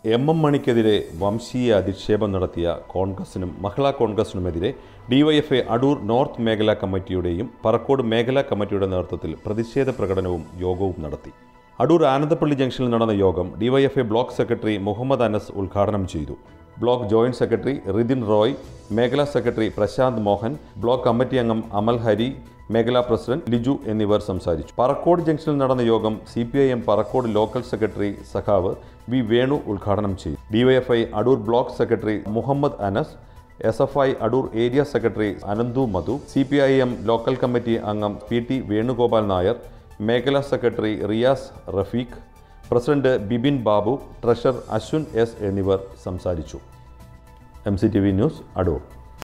M M മണിക്കെതിരെ വംശീയ അധിക്ഷേപം നടത്തിയ കോൺഗ്രസിനും മഹിളാ കോൺഗ്രസിനുമെതിരെ ഡിവൈഎഫ്ഐ അടൂർ നോർത്ത് മേഖലാ കമ്മിറ്റിയുടെയും പറക്കോട് മേഖലാ കമ്മിറ്റിയുടെ നേതൃത്വത്തിൽ പ്രതിഷേധ പ്രകടനവും യോഗവും നടത്തി അടൂർ ആനന്ദപ്പള്ളി ജംഗ്ഷനിൽ നടന്ന യോഗം DYFI block secretary Muhammad Anas ഉദ്ഘാടനം ചെയ്തു block joint secretary Rithin Roy മേഖലാ secretary Prasanth Mohan block committee അംഗം അമൽ ഹരി മേഖലാ പ്രസിഡന്റ് ലിജു എന്നിവർ സംസാരിച്ചു പറക്കോട് ജംഗ്ഷനിൽ നടന്ന യോഗം C P I M Parakode local secretary സഖാവ് വി വേണു ഉദ്ഘാടനം ചെയ്തു DYFI Adoor block secretary Muhammad Anas S F I Adoor area secretary Ananthu Madhu C P I M local committee അംഗം പി ടി വേണുഗോപാൽ നായർ മേഖലാ secretary Riyas Rafeeq president Bibin Babu treasurer Ashwin S എന്നിവർ സംസാരിച്ചു M C T V news Adoor